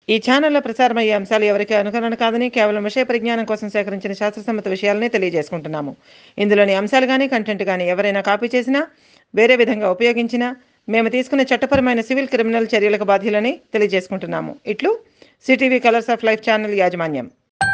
ఈ ఛానల్లో ప్రసారమయ్యే అంశాలు ఎవరికి అనుకరణ కాదని కేవలం విషయ పరిజ్ఞానం కోసం సేకరించిన శాస్త్రసమ్మత విషయాలనే తెలియజేసుకుంటున్నాము ఇందులోని అంశాలు కానీ కంటెంట్ కానీ ఎవరైనా కాపీ చేసినా వేరే విధంగా ఉపయోగించినా మేము తీసుకునే చట్టపరమైన సివిల్ క్రిమినల్ చర్యలకు బాధ్యులని తెలియజేసుకుంటున్నాము ఇట్లు CTV colours of life channel యాజమాన్యం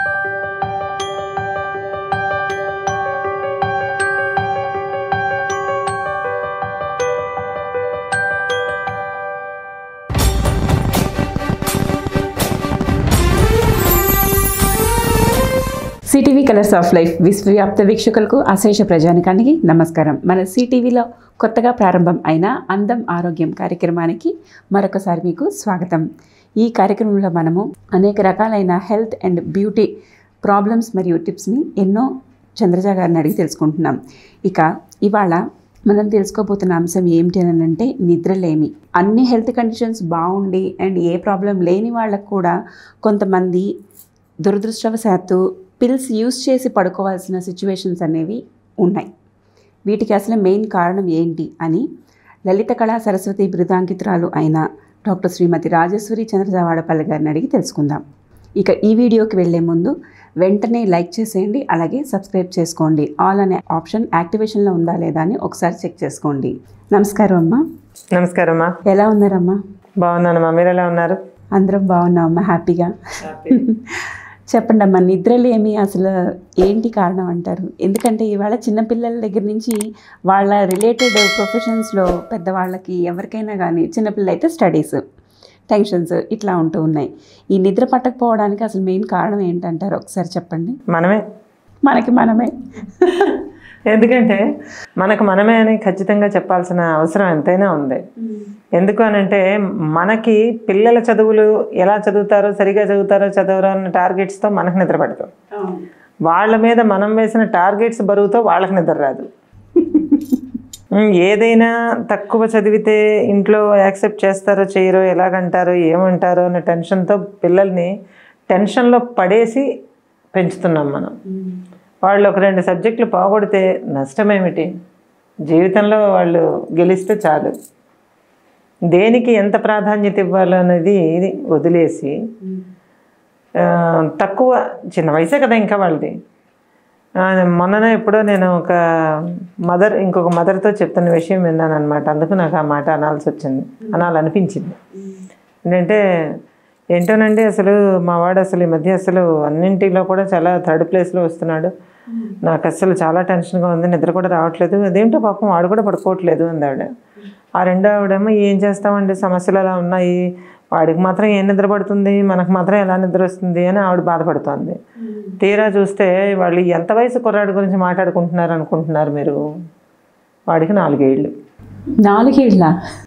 సిటీవీ కలర్స్ ఆఫ్ లైఫ్ విశ్వవ్యాప్త వీక్షకులకు అశేష ప్రజానికానికి నమస్కారం మన సిటీవీలో కొత్తగా ప్రారంభం అయిన అందం ఆరోగ్యం కార్యక్రమానికి మరొకసారి మీకు స్వాగతం ఈ కార్యక్రమంలో మనము అనేక రకాలైన హెల్త్ అండ్ బ్యూటీ ప్రాబ్లమ్స్ మరియు టిప్స్ని ఎన్నో చంద్రజ గారిని అడిగి తెలుసుకుంటున్నాం ఇక ఇవాళ మనం తెలుసుకోబోతున్న అంశం ఏమిటి అని అంటే నిద్రలేమి అన్ని హెల్త్ కండిషన్స్ బాగుండి అండ్ ఏ ప్రాబ్లం లేని వాళ్ళకు కూడా కొంతమంది దురదృష్టవశాత్తు పిల్స్ యూస్ చేసి పడుకోవాల్సిన సిచ్యువేషన్స్ అనేవి ఉన్నాయి వీటికి అసలు మెయిన్ కారణం ఏంటి అని లలిత కళా సరస్వతి బిరుదాంకితురాలు అయిన డాక్టర్ శ్రీమతి రాజేశ్వరి చంద్రజవాడపల్లి గారిని అడిగి తెలుసుకుందాం ఇక ఈ వీడియోకి వెళ్ళే ముందు వెంటనే లైక్ చేసేయండి అలాగే సబ్స్క్రైబ్ చేసుకోండి ఆల్ అనే ఆప్షన్ యాక్టివేషన్లో ఉందా లేదా అని ఒకసారి చెక్ చేసుకోండి నమస్కారం అమ్మా నమస్కారం అమ్మా ఎలా ఉన్నారమ్మా బాగున్నానమ్మా మీరు ఎలా ఉన్నారు అందరం బాగున్నామమ్మా హ్యాపీగా చెప్పండి అమ్మా నిద్రలేమి అసలు ఏంటి కారణం అంటారు ఎందుకంటే ఇవాళ చిన్నపిల్లల దగ్గర నుంచి వాళ్ళ రిలేటెడ్ ప్రొఫెషన్స్లో పెద్దవాళ్ళకి ఎవరికైనా కానీ చిన్నపిల్లలు అయితే స్టడీస్ టెన్షన్స్ ఇట్లా ఉంటూ ఉన్నాయి ఈ నిద్ర పట్టకపోవడానికి అసలు మెయిన్ కారణం ఏంటంటారు ఒకసారి చెప్పండి మనమే మనకి మనమే ఎందుకంటే మనకు మనమే అని ఖచ్చితంగా చెప్పాల్సిన అవసరం ఎంతైనా ఉంది ఎందుకు అనంటే మనకి పిల్లల చదువులు ఎలా చదువుతారో సరిగా చదువుతారో చదవరో అన్న టార్గెట్స్తో మనకు నిద్ర పడతాం వాళ్ళ మీద మనం వేసిన టార్గెట్స్ బరువుతో వాళ్ళకి నిద్ర రాదు ఉమ్, ఏదైనా తక్కువ చదివితే ఇంట్లో యాక్సెప్ట్ చేస్తారో చేయరో ఎలాగంటారో ఏమంటారో అన్న టెన్షన్తో పిల్లల్ని టెన్షన్లో పడేసి పెంచుతున్నాం మనం వాళ్ళు ఒక రెండు సబ్జెక్టులు పోగొడితే నష్టమేమిటి జీవితంలో వాళ్ళు గెలిస్తే చాలు దేనికి ఎంత ప్రాధాన్యత ఇవ్వాలో అనేది వదిలేసి ఆ, తక్కువ చిన్న వయసే కదా ఇంకా వాళ్ళది ఆ, మొన్ననే ఎప్పుడో నేను ఒక మదర్ ఇంకొక మదర్తో చెప్తున్న విషయం విన్నాను అనమాట అందుకు నాకు ఆ మాట అనాల్సి వచ్చింది అనాలనిపించింది ఏంటంటే ఏంటోనండి అసలు మా వాడు అసలు ఈ మధ్య అసలు అన్నింటిలో కూడా చాలా థర్డ్ ప్లేస్లో వస్తున్నాడు నాకు అసలు చాలా టెన్షన్గా ఉంది నిద్ర కూడా రావట్లేదు అదేంటో పాపం వాడు కూడా పడుకోవట్లేదు అంది ఆవిడ ఆ రెండో ఆవిడేమో ఏం చేస్తామండి సమస్యలు అలా ఉన్నాయి వాడికి మాత్రం ఏం నిద్ర పడుతుంది మనకు మాత్రం ఎలా నిద్ర వస్తుంది అని ఆవిడ బాధపడుతోంది తీరా చూస్తే వాళ్ళు ఎంత వయసు కుర్రాడి గురించి మాట్లాడుకుంటున్నారు అనుకుంటున్నారు మీరు వాడికి నాలుగేళ్ళు నాలుగేళ్ళ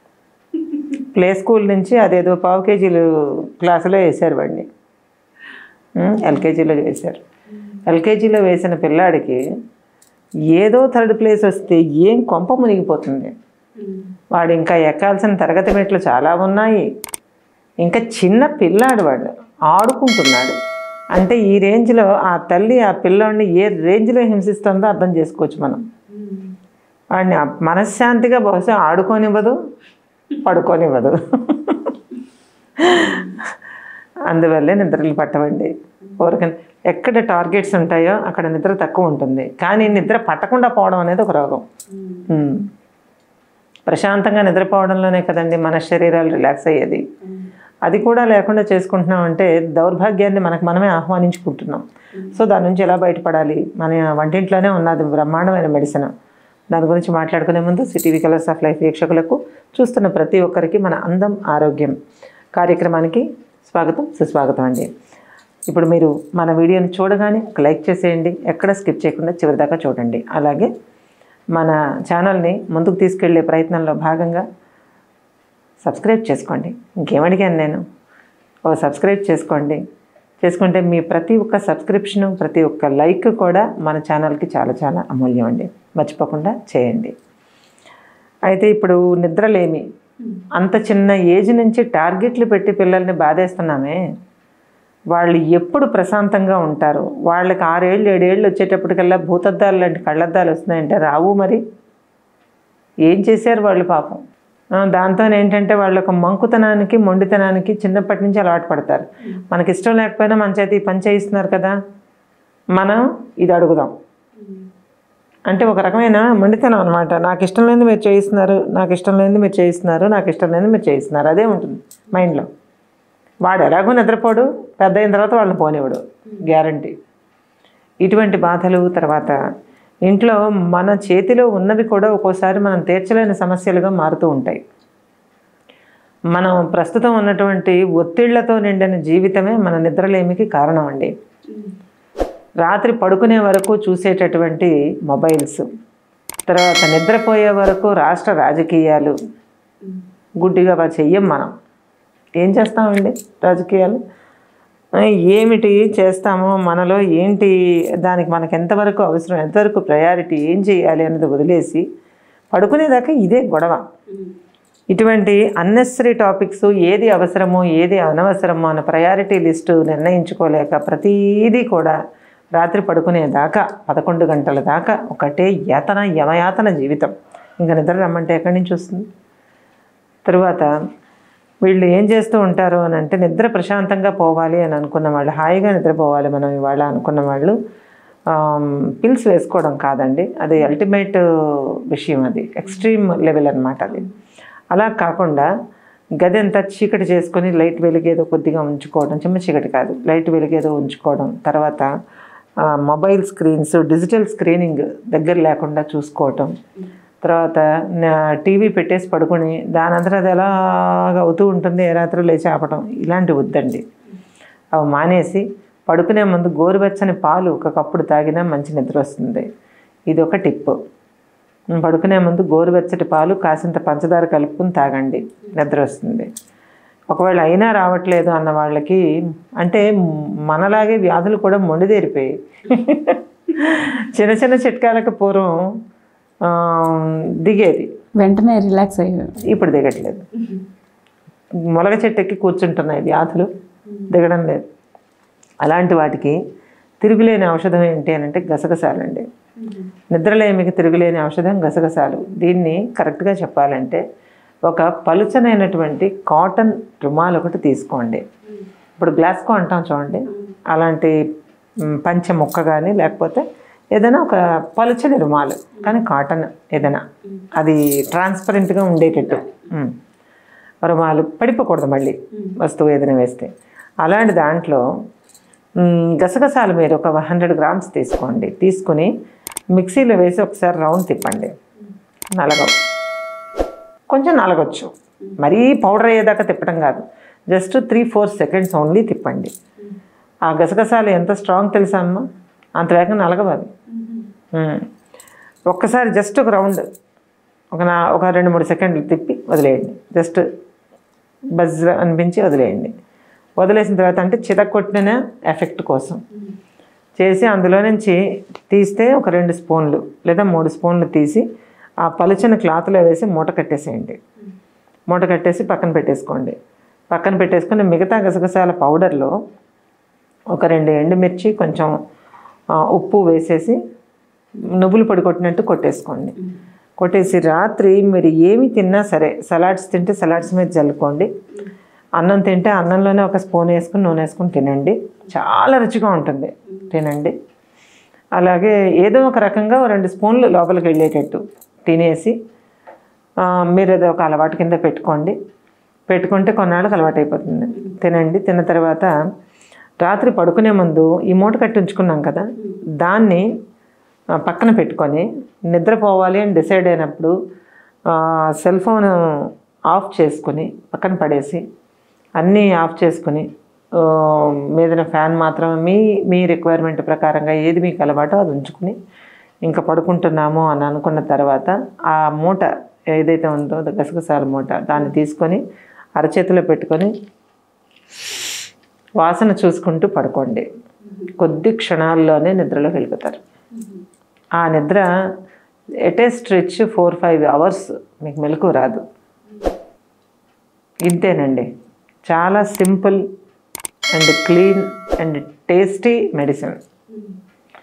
ప్లే స్కూల్ నుంచి అదేదో పావు కేజీలు క్లాసులో వేశారు వాడిని ఉమ్, ఎల్కేజీలో వేశారు ఎల్కేజీలో వేసిన పిల్లాడికి ఏదో థర్డ్ ప్లేస్ వస్తే ఏం కొంప మునిగిపోతుంది వాడు ఇంకా ఎక్కాల్సిన తరగతి మెట్లు చాలా ఉన్నాయి ఇంకా చిన్న పిల్లాడు వాడు ఆడుకుంటున్నాడు అంటే ఈ రేంజ్లో ఆ తల్లి ఆ పిల్లాడిని ఏ రేంజ్లో హింసిస్తుందో అర్థం చేసుకోవచ్చు మనం వాడిని ఆ మనశ్శాంతిగా బహుశా ఆడుకోనివ్వదు పడుకోనివ్వదు అందువల్లే నిద్రలు పట్టవండి ఊరికనే ఎక్కడ టార్గెట్స్ ఉంటాయో అక్కడ నిద్ర తక్కువ ఉంటుంది కానీ నిద్ర పట్టకుండా పోవడం అనేది ఒక రోగం ఉమ్. ప్రశాంతంగా నిద్రపోవడంలోనే కదండి మన శరీరాలు రిలాక్స్ అయ్యేది అది కూడా లేకుండా చేసుకుంటున్నామంటే దౌర్భాగ్యాన్ని మనకు మనమే ఆహ్వానించుకుంటున్నాం సో దాని నుంచి ఎలా బయటపడాలి మన వంటింట్లోనే ఉన్నది బ్రహ్మాండమైన మెడిసిన్ దాని గురించి మాట్లాడుకునే ముందు సిటీవీ కలర్స్ ఆఫ్ లైఫ్ వీక్షకులకు చూస్తున్న ప్రతి ఒక్కరికి మన అందం ఆరోగ్యం కార్యక్రమానికి స్వాగతం సుస్వాగతం అండి ఇప్పుడు మీరు మన వీడియోని చూడగానే ఒక లైక్ చేసేయండి ఎక్కడ స్కిప్ చేయకుండా చివరిదాకా చూడండి అలాగే మన ఛానల్ని ముందుకు తీసుకెళ్లే ప్రయత్నంలో భాగంగా సబ్స్క్రైబ్ చేసుకోండి ఇంకేమడిగాను నేను ఓ సబ్స్క్రైబ్ చేసుకోండి చేసుకుంటే మీ ప్రతి ఒక్క సబ్స్క్రిప్షను ప్రతి ఒక్క లైక్ కూడా మన ఛానల్కి చాలా చాలా అమూల్యం అండి మర్చిపోకుండా చేయండి అయితే ఇప్పుడు నిద్రలేమి అంత చిన్న ఏజ్ నుంచి టార్గెట్లు పెట్టి పిల్లల్ని బాధేస్తున్నామే వాళ్ళు ఎప్పుడు ప్రశాంతంగా ఉంటారు వాళ్ళకి ఆరేళ్ళు ఏడేళ్ళు వచ్చేటప్పటికల్లా భూతద్దాలు లాంటి కళ్ళద్దాలు వస్తున్నాయంటే రావు మరి ఏం చేశారు వాళ్ళు పాపం ఆ, దాంతో ఏంటంటే వాళ్ళు ఒక మంకుతనానికి మొండితనానికి చిన్నప్పటి నుంచి అలవాటు పడతారు మనకి ఇష్టం లేకపోయినా మన చేతి ఈ పని చేయిస్తున్నారు కదా మనం ఇది అడుగుదాం అంటే ఒక రకమైన మొండితనం అనమాట నాకు ఇష్టం లేనిది మీరు చేయిస్తున్నారు నాకు ఇష్టం లేనిది మీరు చేయిస్తున్నారు నాకు ఇష్టం లేనిది మీరు చేయిస్తున్నారు అదే ఉంటుంది మైండ్లో వాడు ఎలాగో నిద్రపోడు పెద్ద అయిన తర్వాత వాళ్ళని పోనివ్వడు గ్యారంటీ ఇటువంటి బాధలు తర్వాత ఇంట్లో మన చేతిలో ఉన్నవి కూడా ఒక్కోసారి మనం తీర్చలేని సమస్యలుగా మారుతూ ఉంటాయి మనం ప్రస్తుతం ఉన్నటువంటి ఒత్తిళ్లతో నిండిన జీవితమే మన నిద్రలేమికి కారణం అండి రాత్రి పడుకునే వరకు చూసేటటువంటి మొబైల్స్ తర్వాత నిద్రపోయే వరకు రాష్ట్ర రాజకీయాలు గుడ్డిగా వా- చెయ్యం మనం ఏం చేస్తామండి రాజకీయాలు ఆ, ఏమిటి చేస్తామో మనలో ఏంటి దానికి మనకు ఎంతవరకు అవసరం ఎంతవరకు ప్రయారిటీ ఏం చేయాలి అన్నది వదిలేసి పడుకునేదాకా ఇదే గొడవ ఇటువంటి అన్నెసరీ టాపిక్స్ ఏది అవసరమో ఏది అనవసరమో అన్న ప్రయారిటీ లిస్టు నిర్ణయించుకోలేక ప్రతీదీ కూడా రాత్రి పడుకునేదాకా పదకొండు గంటల దాకా ఒకటే యాతన యమయాతన జీవితం ఇంకా నిద్ర రమ్మంటే ఎక్కడి నుంచి వస్తుంది తరువాత వీళ్ళు ఏం చేస్తూ ఉంటారు అని అంటే నిద్ర ప్రశాంతంగా పోవాలి అని అనుకున్న వాళ్ళు హాయిగా నిద్రపోవాలి మనం ఇవాళ అనుకున్న వాళ్ళు పిల్స్ వేసుకోవడం కాదండి అది అల్టిమేట్ విషయం అది ఎక్స్ట్రీమ్ లెవెల్ అన్నమాట అది అలా కాకుండా గది అంతా చీకటి చేసుకొని లైట్ వెలిగేదో కొద్దిగా ఉంచుకోవడం చిన్న చీకటి కాదు లైట్ వెలిగేదో ఉంచుకోవడం తర్వాత ఆ, మొబైల్ స్క్రీన్స్ డిజిటల్ స్క్రీనింగ్ దగ్గర లేకుండా చూసుకోవటం తర్వాత నా- టీవీ పెట్టేసి పడుకొని దాని అంతటా అది ఎలాగ అవుతూ ఉంటుంది ఏ రాత్రి లేచి ఆపటం ఇలాంటివి వద్దండి అవి మానేసి పడుకునే ముందు గోరువెచ్చని పాలు ఒక కప్పుడు తాగినా మంచి నిద్ర వస్తుంది ఇది ఒక టిప్ పడుకునే ముందు గోరువెచ్చటి పాలు కాసింత పంచదార కలుపుకుని తాగండి నిద్ర వస్తుంది ఒకవేళ అయినా రావట్లేదు అన్న వాళ్ళకి అంటే మనలాగే వ్యాధులు కూడా మొండిదేరిపోయాయి చిన్న చిన్న చిట్కాలకు పూర్వం ఆ, దిగేది వెంటనే రిలాక్స్ అయ్యారు ఇప్పుడు దిగట్లేదు మొలగ చెట్టు ఎక్కి కూర్చుంటున్నాయి వ్యాధులు దిగడం లేదు అలాంటి వాటికి తిరుగులేని ఔషధం ఏంటి అని అంటే గసగసాలండి నిద్రలేమికి తిరుగులేని ఔషధం గసగసాలు దీన్ని కరెక్ట్గా చెప్పాలంటే ఒక పలుచనైనటువంటి కాటన్ రుమాలు ఒకటి తీసుకోండి ఇప్పుడు గ్లాస్కో అంటాం చూడండి అలాంటి మ్, పంచె ముక్క కానీ లేకపోతే ఏదైనా ఒక పలుచని రుమాలు కానీ కాటన్ ఏదైనా అది ట్రాన్స్పరెంట్గా ఉండేటట్టు మ్. రుమాలు పడిపోకూడదు మళ్ళీ వస్తువు ఏదైనా వేస్తే అలాంటి దాంట్లో మ్, గసగసాలు మీరు ఒక హండ్రెడ్ గ్రామ్స్ తీసుకోండి తీసుకుని మిక్సీలో వేసి ఒకసారి రౌండ్ తిప్పండి నలగవు కొంచెం నలగొచ్చు మరీ పౌడర్ అయ్యేదాకా తిప్పడం కాదు just three four seconds only తిప్పండి ఆ గసగసాలు ఎంత స్ట్రాంగ్ తెలుసా అమ్మ అంత వేగంగా నలగవు అవి మ్మ్. ఒక్కసారి జస్ట్ ఒక రౌండ్ ఒక నా ఒక రెండు మూడు సెకండ్లు తిప్పి వదిలేయండి జస్ట్ బజ్ అనిపించి వదిలేయండి వదిలేసిన తర్వాత అంటే చితక్కొట్టిన ఎఫెక్ట్ కోసం చేసి అందులో నుంచి తీస్తే ఒక రెండు స్పూన్లు లేదా మూడు స్పూన్లు తీసి ఆ పలుచన క్లాత్లో వేసి మూట కట్టేసేయండి మూట కట్టేసి పక్కన పెట్టేసుకోండి పక్కన పెట్టేసుకొని మిగతా గసగసాల పౌడర్లో ఒక రెండు ఎండుమిర్చి కొంచెం ఆ, ఉప్పు వేసేసి నువ్వులు పొడి కొట్టినట్టు కొట్టేసుకోండి కొట్టేసి రాత్రి మీరు ఏమి తిన్నా సరే సలాడ్స్ తింటే సలాడ్స్ మీద చల్లుకోండి అన్నం తింటే అన్నంలోనే ఒక స్పూన్ వేసుకుని నూనె వేసుకుని తినండి చాలా రుచిగా ఉంటుంది తినండి అలాగే ఏదో ఒక రకంగా ఓ రెండు స్పూన్లు లోపలికి వెళ్ళేటట్టు తినేసి ఆ, మీరు ఏదో ఒక అలవాటు కింద పెట్టుకోండి పెట్టుకుంటే కొన్నాళ్ళకి అలవాటు అయిపోతుంది తినండి తిన్న తర్వాత రాత్రి పడుకునే ముందు ఈ మూట కట్టి ఉంచుకున్నాం కదా దాన్ని ఆ, పక్కన పెట్టుకొని నిద్రపోవాలి అని డిసైడ్ అయినప్పుడు సెల్ ఫోన్ ఆఫ్ చేసుకుని పక్కన పడేసి అన్నీ ఆఫ్ చేసుకుని ఆ, మీదన ఫ్యాన్ మాత్రం మీ మీ రిక్వైర్మెంట్ ప్రకారంగా ఏది మీకు అలవాటో అది ఉంచుకుని ఇంకా పడుకుంటున్నాము అని అనుకున్న తర్వాత ఆ మూట ఏదైతే ఉందో అది గసగసాల మూట దాన్ని తీసుకొని అరచేతిలో పెట్టుకొని వాసన చూసుకుంటూ పడుకోండి కొద్ది క్షణాల్లోనే నిద్రలోకి వెళ్ళిపోతారు ఆ నిద్ర ఎటే స్ట్రెచ్ ఫోర్ ఫైవ్ అవర్స్ మీకు మెలకు రాదు ఇంతేనండి చాలా simple and clean and tasty medicine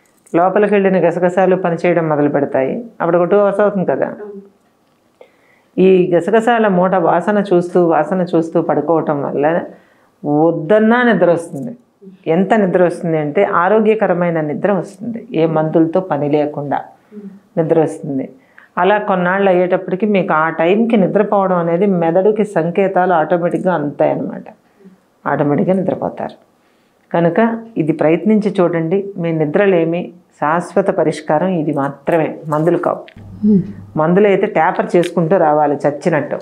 లోపలికి వెళ్ళిన గసగసాలు పనిచేయడం మొదలు పెడతాయి అప్పుడు ఒక టూ అవర్స్ అవుతుంది కదా ఈ గసగసాల మూట వాసన చూస్తూ వాసన చూస్తూ పడుకోవటం వల్ల వద్దన్నా నిద్ర వస్తుంది ఎంత నిద్ర వస్తుంది అంటే ఆరోగ్యకరమైన నిద్ర వస్తుంది ఏ మందులతో పని లేకుండా నిద్ర వస్తుంది అలా కొన్నాళ్ళు అయ్యేటప్పటికి మీకు ఆ టైంకి నిద్రపోవడం అనేది మెదడుకి సంకేతాలు ఆటోమేటిక్గా అందుతాయి అన్నమాట ఆటోమేటిక్గా నిద్రపోతారు కనుక ఇది ప్రయత్నించి చూడండి మీ నిద్రలేమి శాశ్వత పరిష్కారం ఇది మాత్రమే మందులు కావు మందులు అయితే ట్యాపర్ చేసుకుంటూ రావాలి చచ్చినట్టు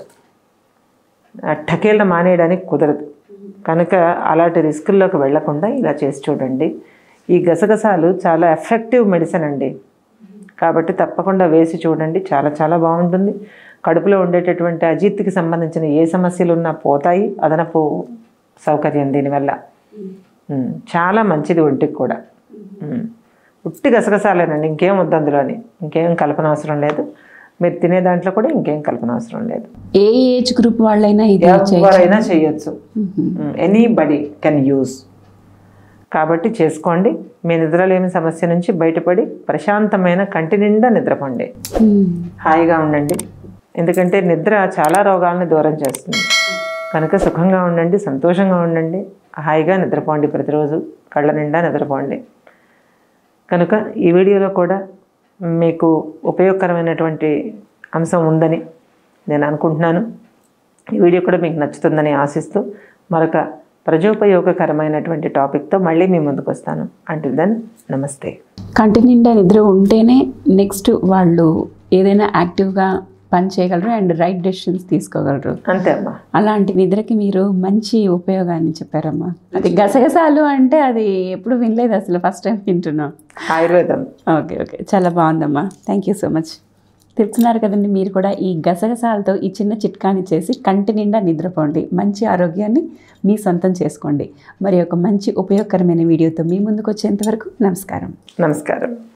టకేళ్ళ మానేయడానికి కుదరదు కనుక అలాంటి రిస్కుల్లోకి వెళ్లకుండా ఇలా చేసి చూడండి ఈ గసగసాలు చాలా ఎఫెక్టివ్ మెడిసిన్ అండి కాబట్టి తప్పకుండా వేసి చూడండి చాలా చాలా బాగుంటుంది కడుపులో ఉండేటటువంటి అజీర్తికి సంబంధించిన ఏ సమస్యలు ఉన్నా పోతాయి అదనపు సౌకర్యం దీనివల్ల ఉమ్, చాలా మంచిది ఒంటికి కూడా ఉమ్. ఉట్టి గసగసాలేనండి ఇంకేం వద్దు అందులోని ఇంకేం కలపన అవసరం లేదు మీరు తినే దాంట్లో కూడా ఇంకేం కలపన అవసరం లేదు ఏ ఏజ్ గ్రూప్ వాళ్ళైనా ఇది చేయొచ్చు ఎవరైనా చేయొచ్చు ఎనీ బడీ కెన్ యూజ్ కాబట్టి చేసుకోండి మీ నిద్రలేమి సమస్య నుంచి బయటపడి ప్రశాంతమైన కంటి నిండా నిద్రపోండి హాయిగా ఉండండి ఎందుకంటే నిద్ర చాలా రోగాలను దూరం చేస్తుంది కనుక సుఖంగా ఉండండి సంతోషంగా ఉండండి హాయిగా నిద్రపోండి ప్రతిరోజు కళ్ళ నిండా నిద్రపోండి కనుక ఈ వీడియోలో కూడా మీకు ఉపయోగకరమైనటువంటి అంశం ఉందని నేను అనుకుంటున్నాను ఈ వీడియో కూడా మీకు నచ్చుతుందని ఆశిస్తూ మరొక ప్రజోపయోగకరమైనటువంటి టాపిక్తో మళ్ళీ మీ ముందుకు వస్తాను అంటిల్ దెన్ నమస్తే కంటి నిండా నిద్ర ఉంటేనే నెక్స్ట్ వాళ్ళు ఏదైనా యాక్టివ్గా పని చేయగలరు అండ్ రైట్ డెసిషన్స్ తీసుకోగలరు అంతే అమ్మా అలాంటి నిద్రకి మీరు మంచి ఉపయోగాన్ని చెప్పారమ్మా అది గసగసాలు అంటే అది ఎప్పుడు వినలేదు అసలు ఫస్ట్ టైం వింటున్నాం ఆయుర్వేదం ఓకే ఓకే చాలా బాగుందమ్మా థ్యాంక్ యూ సో మచ్ తెలుసున్నారు కదండి మీరు కూడా ఈ గసగసాలతో ఈ చిన్న చిట్కాని చేసి కంటి నిండా నిద్రపోండి మంచి ఆరోగ్యాన్ని మీ సొంతం చేసుకోండి మరి ఒక మంచి ఉపయోగకరమైన వీడియోతో మీ ముందుకు వచ్చేంత వరకు నమస్కారం నమస్కారం